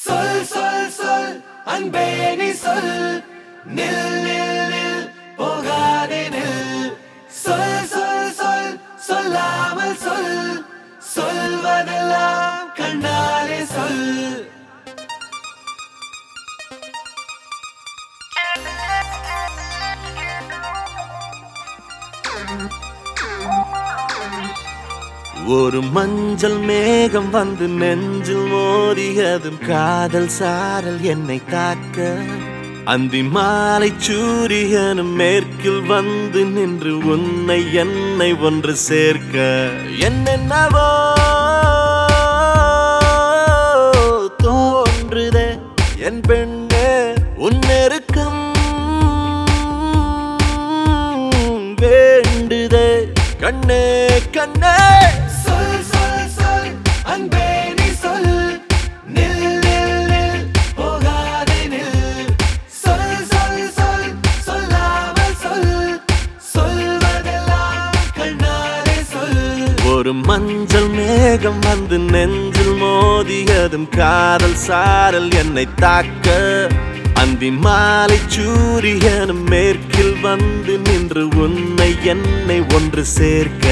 சொல் சொல் சொல் அன்பே நீ சொல் நில் நில் நில் போகாதே நில் சொல் சொல் சொல் சொல்லாமல் சொல் சொல்வதெல்லாம் கண்ணாலே சொல் ஒரு மஞ்சள் மேகம் வந்து நெஞ்சில் மோதியதும் காதல் சாரல் என்னை தாக்க அந்தி மாலை சூரியனும் மேற்கில் வந்து நின்று உன்னை என்னை ஒன்று சேர்க்க என்னென்னவோ தோன்றுதே என் பெண்ணே உன்னெருக்கம் வேண்டுதே கண்ணே கண்ணே சொல் சொல் சொல் அன்பே நீ சொல் நில் நில் நில் போகாதே நில் சொல் சொல் சொல் சொல்லாமல் சொல் சொல்வதெல்லாம் கண்ணாலே சொல் ஒரு மஞ்சள் மேகம் வந்து நெஞ்சில் மோதியதும் காதல் சாரல் என்னை தாக்க அந்தி மாலை சூரியனும் மேற்கில் வந்து நின்று உன்னை என்னை ஒன்று சேர்க்க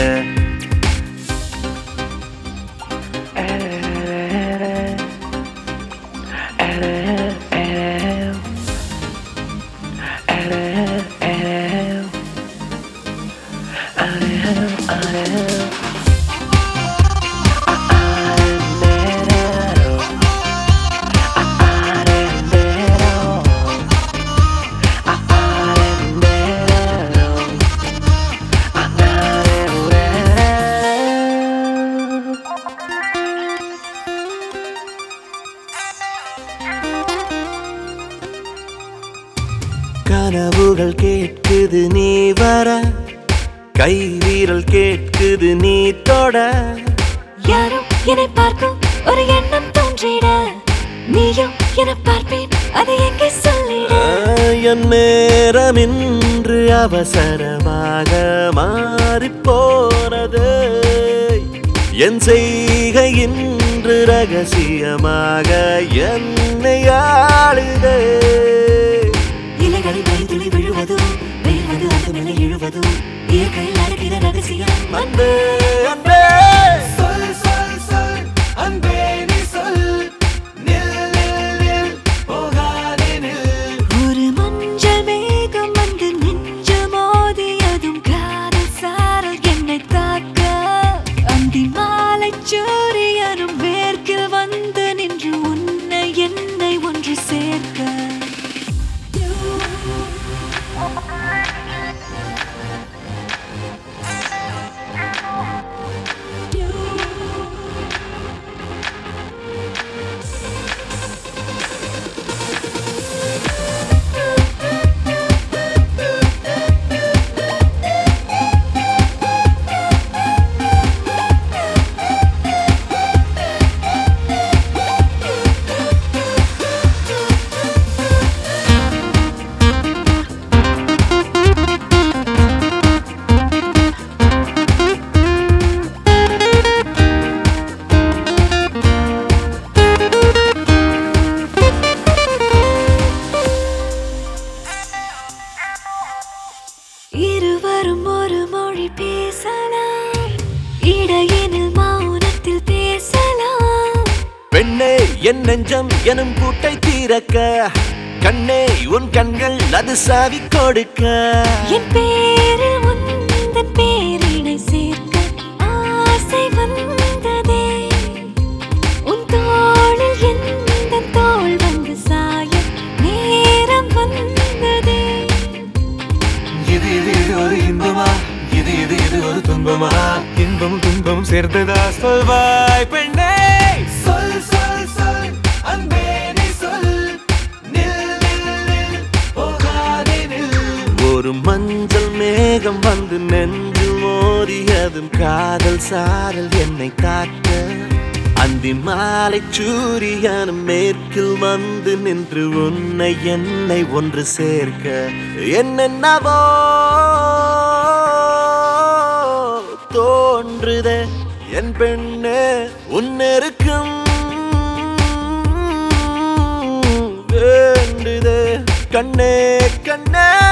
கனவுகள் கேட்குது நீ வர கை வீரல் கேட்குது நீ தொட யாரோ என்னை பார்க்கும் ஒரு எண்ணம் தோன்றிட நீயும் என பார்ப்பேன் அதை எங்கே சொல்லிட என் நேரம் இன்று அவசரமாக மாறிப் போனது என் செய்கை இன்று ரகசியமாக என்னை ஆளுதே இலைகளில் மழை துளி விழுவதும் வெயில்வது அது மேலே இழுவதும் இயற்கையில் நடக்கிற ரகசியம் அன்பே அன்பே சொல் சொல் சொல் அன்பே நீ சொல் நில் நில் நில் போகாதே நில் ஒரு மஞ்சள் மேகம் வந்து நின்று மோதியதும் காதல் சாரல் என்னை தாக்க அந்தி மாலை சூரியனும் மேற்கில் வந்து நின்று உன்னை என்னை ஒன்று சேர்க்க இருவரும் ஒரு மொழி பேசலாம் இடையினில் மௌனத்தில் பேசலாம் பெண்ணே என் நெஞ்சம் எனும் கூட்டை தீரக்க கண்ணே உன் கண்கள் அது சாவி கொடுக்க என் பேரில் உந்தன் பேரினை சேர்க்க ஆசை வந்ததே உன் தோளில் எந்த தோள் வந்து சாய நேரம் வந்ததே இது இது இது ஒரு இன்பமா இது இது இது ஒரு துன்பமா இன்பம் துன்பம் சேர்ந்ததா சொல்வாய் பெண்ணே சொல் சொல் சொல் அன்பே நீ சொல் நில் நில் நில் போகாதே நில் ஒரு மஞ்சள் மேகம் வந்து நெஞ்சில் மோதியதும் காதல் சாரல் என்னை தாக்க அந்தி மாலை சூரியனும் மேற்கில் வந்து நின்று உன்னை என்னை ஒன்று சேர்க்க என்னென்னவோ தோன்றுதே என் பெண்ணே உன்னெருக்கம் கண்ணே கண்ணே